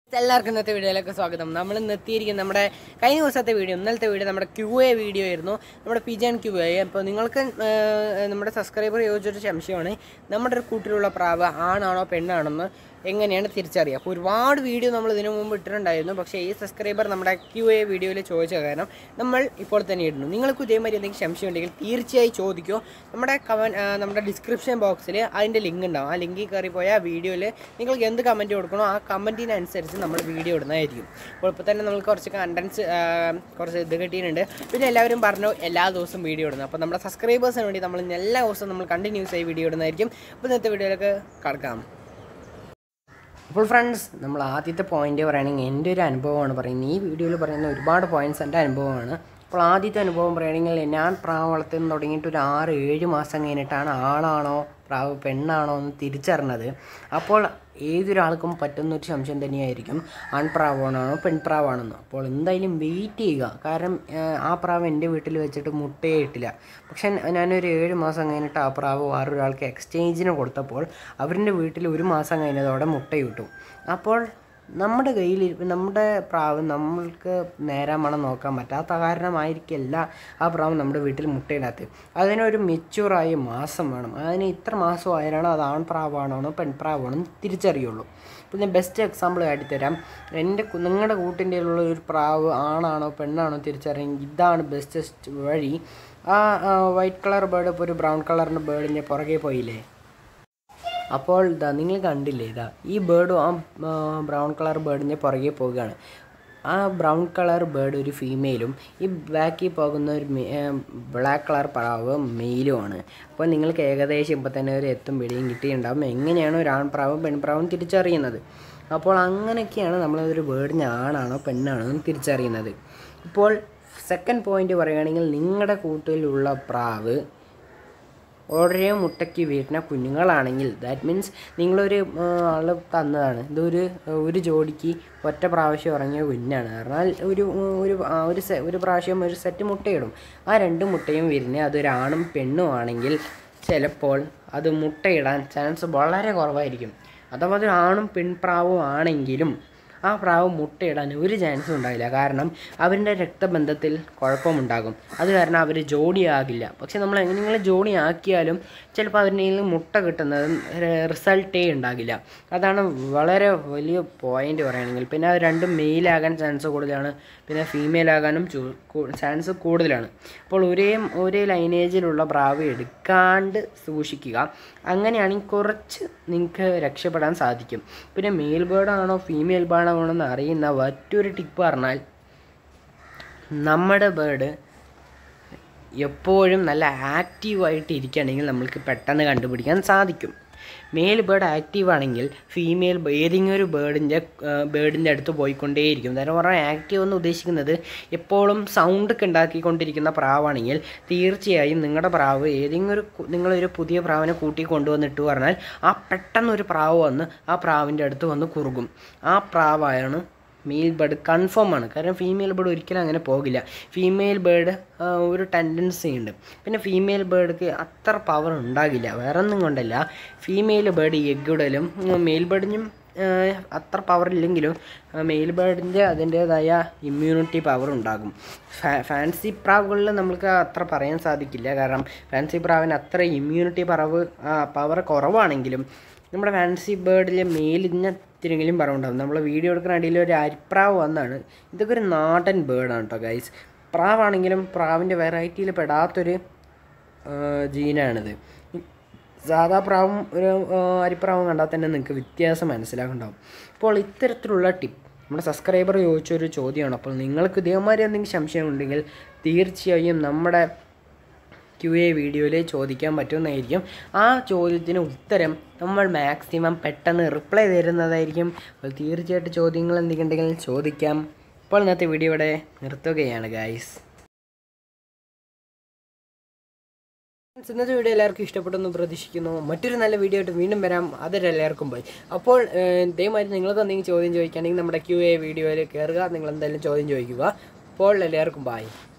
എല്ലാവർക്കും ഇന്നത്തെ വീഡിയോയിലേക്ക് സ്വാഗതം നമ്മൾ ഇന്ന് എത്തിയിരിക്കുന്ന നമ്മുടെ കഴിഞ്ഞ ദിവസത്തെ വീഡിയോ ഇന്നലത്തെ വീഡിയോ നമ്മുടെ ക്യു എ വീഡിയോ ആയിരുന്നു നമ്മുടെ പി ജാൻ ക്യു എ അപ്പോൾ നിങ്ങൾക്ക് ഏർ, നമ്മുടെ സബ്സ്ക്രൈബർ ചോദിച്ചൊരു സംശയമാണ് നമ്മുടെ ഒരു കൂട്ടിലുള്ള പ്രാവ് ആണാണോ പെണ്ണാണെന്ന് എങ്ങനെയാണ് തിരിച്ചറിയുക അപ്പോൾ ഒരുപാട് വീഡിയോ നമ്മൾ ഇതിനു മുമ്പ് ഇട്ടിട്ടുണ്ടായിരുന്നു പക്ഷേ ഈ സബ്സ്ക്രൈബർ നമ്മുടെ ക്യു എ വീഡിയോയിൽ ചോദിച്ച കാരണം നമ്മൾ ഇപ്പോൾ തന്നെ ഇടുന്നു നിങ്ങൾക്ക് ഇതേമാതിരി എന്തെങ്കിലും സംശയം ഉണ്ടെങ്കിൽ തീർച്ചയായും ചോദിക്കോ നമ്മുടെ കമൻ നമ്മുടെ ഡിസ്ക്രിപ്ഷൻ ബോക്സിൽ അതിൻ്റെ ലിങ്ക് ഉണ്ടാവും ആ ലിങ്കിൽ കയറി പോയാൽ ആ വീഡിയോയിൽ നിങ്ങൾക്ക് എന്ത് കമൻറ്റ് കൊടുക്കണോ ആ കമൻറ്റിനനുസരിച്ച് നമ്മൾ വീഡിയോ ഇടുന്നതായിരിക്കും അപ്പോൾ ഇപ്പോൾ തന്നെ നമുക്ക് കുറച്ച് കണ്ടൻസ് കുറച്ച് ഇത് കിട്ടിയിട്ടുണ്ട് പിന്നെ എല്ലാവരും പറഞ്ഞു എല്ലാ ദിവസവും വീഡിയോ ഇടുന്നു അപ്പോൾ നമ്മുടെ സബ്സ്ക്രൈബേഴ്സിന് വേണ്ടി നമ്മൾ ഇന്ന് എല്ലാ ദിവസവും നമ്മൾ കണ്ടിന്യൂസ് ആയി വീഡിയോ ഇടുന്നതായിരിക്കും അപ്പോൾ ഇന്നത്തെ വീഡിയോയിലേക്ക് കടക്കാം അപ്പോൾ ഫ്രണ്ട്സ് നമ്മൾ ആദ്യത്തെ പോയിന്റ് പറയുകയാണെങ്കിൽ എൻ്റെ ഒരു അനുഭവമാണ് പറയുന്നത് ഈ വീഡിയോയിൽ പറയുന്ന ഒരുപാട് പോയിന്റ്സ് എൻ്റെ അനുഭവമാണ് അപ്പോൾ ആദ്യത്തെ അനുഭവം പറയുകയാണെങ്കിൽ ഞാൻ പ്രാവ് വളർത്തുന്ന തുടങ്ങിയിട്ട് ഒരു ആറ് ഏഴ് മാസം കഴിഞ്ഞിട്ടാണ് ആണാണോ പ്രാവ് പെണ്ണാണോ എന്ന് തിരിച്ചറിഞ്ഞത് അപ്പോൾ ഏതൊരാൾക്കും പറ്റുന്ന ഒരു സംശയം തന്നെയായിരിക്കും ആൺപ്രാവാണോ പെൺപ്രാവാണെന്ന് അപ്പോൾ എന്തായാലും വെയിറ്റ് ചെയ്യുക കാരണം ആ, ആ പ്രാവ് എൻ്റെ വീട്ടിൽ വെച്ചിട്ട് മുട്ടയെ ഇട്ടില്ല പക്ഷെ ഞാനൊരു ഏഴ് മാസം കഴിഞ്ഞിട്ട് ആ പ്രാവ് വേറൊരാൾക്ക് എക്സ്ചേഞ്ചിന് കൊടുത്തപ്പോൾ അവരുടെ വീട്ടിൽ ഒരു മാസം കഴിഞ്ഞതോടെ മുട്ടയിട്ടു അപ്പോൾ നമ്മുടെ കയ്യിൽ നമ്മുടെ പ്രാവ് നമ്മൾക്ക് നേരാൻ മണം നോക്കാൻ പറ്റാത്ത കാരണമായിരിക്കില്ല ആ പ്രാവ് നമ്മുടെ വീട്ടിൽ മുട്ടയിടാത്തത് അതിനൊരു മെച്യൂറായ മാസം വേണം അതിന് ഇത്ര മാസം ആയാലാണ് അത് ആൺപ്രാവാണോ പെൺപ്രാവാണോ എന്ന് തിരിച്ചറിയുള്ളൂ പിന്നെ ബെസ്റ്റ് എക്സാമ്പിൾ കാട്ടിത്തരാം എൻ്റെ കു- നിങ്ങളുടെ കൂട്ടിൻ്റെ ഉള്ള ഒരു പ്രാവ് ആണാണോ പെണ്ണാണോ തിരിച്ചറിയാൻ ഇതാണ് ബെസ്റ്റസ്റ്റ് വഴി ആ വൈറ്റ് കളർ ബേർഡ് ഇപ്പോൾ ഒരു ബ്രൗൺ കളറിൻ്റെ ബേർഡിൻ്റെ പുറകെ പോയില്ലേ അപ്പോൾ ഇതാ നിങ്ങൾ കണ്ടില്ലേ ഇതാ ഈ ബേർഡും ആ ബ്രൗൺ കളർ ബേർഡിൻ്റെ പുറകെ പോവുകയാണ് ആ ബ്രൗൺ കളർ ബേർഡ് ഒരു ഫീമെയിലും ഈ ബാക്കിൽ പോകുന്ന ഒരു ബ്ലാക്ക് കളർ പ്രാവ് മെയിലുമാണ് അപ്പോൾ നിങ്ങൾക്ക് ഏകദേശം ഇപ്പോൾ തന്നെ ഒരു എത്തും പിടിയും കിട്ടിയിട്ടുണ്ടാകും എങ്ങനെയാണ് ഒരു ആൺപ്രാവും പെൺപ്രാവും തിരിച്ചറിയുന്നത് അപ്പോൾ അങ്ങനെയൊക്കെയാണ് നമ്മളൊരു ബേർഡിന് ആണാണോ പെണ്ണാണോ എന്ന് തിരിച്ചറിയുന്നത് ഇപ്പോൾ സെക്കൻഡ് പോയിന്റ് പറയുകയാണെങ്കിൽ നിങ്ങളുടെ കൂട്ടിലുള്ള പ്രാവ് ഓരോ മുട്ടയ്ക്ക് വീട്ടിന കുഞ്ഞുങ്ങളാണെങ്കിൽ ദാറ്റ് മീൻസ് നിങ്ങളൊരു ആൾ തന്നതാണ് ഇതൊരു ആ, ഒരു ജോഡിക്ക് ഒറ്റ പ്രാവശ്യം ഇറങ്ങിയ കുഞ്ഞാണ് പറഞ്ഞാൽ ഒരു ഉം, ഒരു ആ, ഒരു സെ- ഒരു പ്രാവശ്യം ഒരു സെറ്റ് മുട്ടയിടും ആ രണ്ട് മുട്ടയും വിരിഞ്ഞ് അതൊരാണും പെണ്ണും ആണെങ്കിൽ ചിലപ്പോൾ അത് മുട്ടയിടാൻ ചാൻസ് വളരെ കുറവായിരിക്കും അഥവാ അത് ആണും പെൺപ്രാവും ആണെങ്കിലും ആ പ്രാവ് മുട്ടയിടാൻ ഒരു ചാൻസും ഉണ്ടാവില്ല കാരണം അവരുടെ രക്തബന്ധത്തിൽ കുഴപ്പമുണ്ടാകും അത് കാരണം അവർ ജോഡിയാകില്ല പക്ഷെ നമ്മൾ എങ്ങനെയെങ്കിലും ജോഡിയാക്കിയാലും ചിലപ്പോൾ അവരുടെ കയ്യിൽ മുട്ട കിട്ടുന്നത് റിസൾട്ടേ ഉണ്ടാകില്ല അതാണ് വളരെ വലിയ പോയിന്റ് പറയുകയാണെങ്കിൽ പിന്നെ അത് രണ്ടും മെയിലാകാൻ ചാൻസ് കൂടുതലാണ് പിന്നെ ഫീമെയിൽ ആകാനും ചാൻസ് കൂടുതലാണ് അപ്പോൾ ഒരേ ഒരേ ലൈനേജിലുള്ള പ്രാവ് എടുക്കാണ്ട് സൂക്ഷിക്കുക അങ്ങനെയാണെങ്കിൽ കുറച്ച് നിങ്ങൾക്ക് രക്ഷപ്പെടാൻ സാധിക്കും പിന്നെ മെയിൽ ബേർഡാണോ ഫീമെയിൽ ബേർഡാണോ എന്ന് അറിയുന്ന മറ്റൊരു ടിപ്പ് പറഞ്ഞാൽ നമ്മുടെ ബേർഡ് എപ്പോഴും നല്ല ആക്റ്റീവായിട്ട് ഇരിക്കുകയാണെങ്കിൽ നമ്മൾക്ക് പെട്ടെന്ന് കണ്ടുപിടിക്കാൻ സാധിക്കും മെയിൽ ബേർഡ് ആക്റ്റീവ് ആണെങ്കിൽ ഫീമെയിൽ ഏതെങ്കിലും ഒരു ബേർഡിൻ്റെ ബേർഡിൻ്റെ അടുത്ത് പോയിക്കൊണ്ടേയിരിക്കും കാരണം പറഞ്ഞാൽ ആക്റ്റീവ് എന്ന് ഉദ്ദേശിക്കുന്നത് എപ്പോഴും സൗണ്ട് ഒക്കെ ഉണ്ടാക്കിക്കൊണ്ടിരിക്കുന്ന പ്രാവാണെങ്കിൽ തീർച്ചയായും നിങ്ങളുടെ പ്രാവ് ഏതെങ്കിലും ഒരു കു- നിങ്ങളൊരു പുതിയ പ്രാവിനെ കൂട്ടി കൊണ്ടുവന്നിട്ട് പറഞ്ഞാൽ ആ പെട്ടെന്ന് ഒരു പ്രാവ് വന്ന് ആ പ്രാവിൻ്റെ അടുത്ത് വന്ന് കുറുകും ആ പ്രാവാണ് മെയിൽ ബേർഡ് കൺഫേം ആണ് കാരണം ഫീമെയിൽ ബേർഡ് ഒരിക്കലും അങ്ങനെ പോകില്ല ഫീമെയിൽ ബേർഡ് ഒരു ടെൻഡൻസി ഉണ്ട് പിന്നെ ഫീമെയിൽ ബേർഡ്ക്ക് അത്ര പവർ ഉണ്ടാകില്ല വേറെ ഒന്നും കൊണ്ടല്ല ഫീമെയിൽ ബേർഡ് എഗ് ഇടലും മെയിൽ ബേർഡിനും അത്ര പവർ ഇല്ലെങ്കിലും മെയിൽ ബേർഡിൻ്റെ അതിൻ്റേതായ ഇമ്മ്യൂണിറ്റി പവർ ഉണ്ടാകും ഫാ- ഫാൻസി പ്രാവുകളിൽ നമുക്ക് അത്ര പറയാൻ സാധിക്കില്ല കാരണം ഫാൻസി പ്രാവിന് അത്ര ഇമ്മ്യൂണിറ്റി പവർ പവർ കുറവാണെങ്കിലും നമ്മുടെ ഫാൻസി ബേർഡിൽ മെയിലിന് ഇത്തിരിയെങ്കിലും പറവുണ്ടാവും നമ്മൾ വീഡിയോ എടുക്കുന്ന അടിയിൽ ഒരു അരിപ്രാവ് വന്നാണ് ഇതൊക്കെ ഒരു നാടൻ ബേർഡാണ് കേട്ടോ ഗൈസ് പ്രാവാണെങ്കിലും പ്രാവിൻ്റെ വെറൈറ്റിയിൽ പെടാത്തൊരു ആ, ജീനാണിത് സാധാ പ്രാവും ഒരു ആ, അരിപ്രാവും കണ്ടാൽ തന്നെ നിങ്ങൾക്ക് വ്യത്യാസം മനസ്സിലാക്കുന്നുണ്ടാവും അപ്പോൾ ഇത്തരത്തിലുള്ള ടിപ്പ് നമ്മുടെ സബ്സ്ക്രൈബർ ചോദിച്ചൊരു ചോദ്യമാണ് അപ്പോൾ നിങ്ങൾക്ക് ഇതേമാതിരി എന്തെങ്കിലും സംശയം ഉണ്ടെങ്കിൽ തീർച്ചയായും നമ്മുടെ ക്യു എ വീഡിയോയിൽ ചോദിക്കാൻ പറ്റുന്നതായിരിക്കും ആ ചോദ്യത്തിന് ഉത്തരം നമ്മൾ മാക്സിമം പെട്ടെന്ന് റിപ്ലൈ തരുന്നതായിരിക്കും അപ്പോൾ തീർച്ചയായിട്ടും ചോദ്യങ്ങൾ എന്തെങ്കിലും ഉണ്ടെങ്കിൽ ചോദിക്കാം അപ്പോൾ ഇന്നത്തെ വീഡിയോ ഇവിടെ നിർത്തുകയാണ് ഗായ്സ് ഇന്നത്തെ വീഡിയോ എല്ലാവർക്കും ഇഷ്ടപ്പെട്ടെന്ന് പ്രതീക്ഷിക്കുന്നു മറ്റൊരു നല്ല വീഡിയോ ആയിട്ട് വീണ്ടും വരാം അതൊരു എല്ലാവർക്കും പോയി അപ്പോൾ ഏഹ്, ഇതേമാതിരി നിങ്ങൾക്ക് എന്തെങ്കിലും ചോദ്യം ചോദിക്കുകയാണെങ്കിൽ നമ്മുടെ ക്യു എ വീഡിയോയിൽ കയറുക നിങ്ങൾ എന്തായാലും ചോദ്യം ചോദിക്കുക അപ്പോൾ എല്ലാവർക്കും ബായ്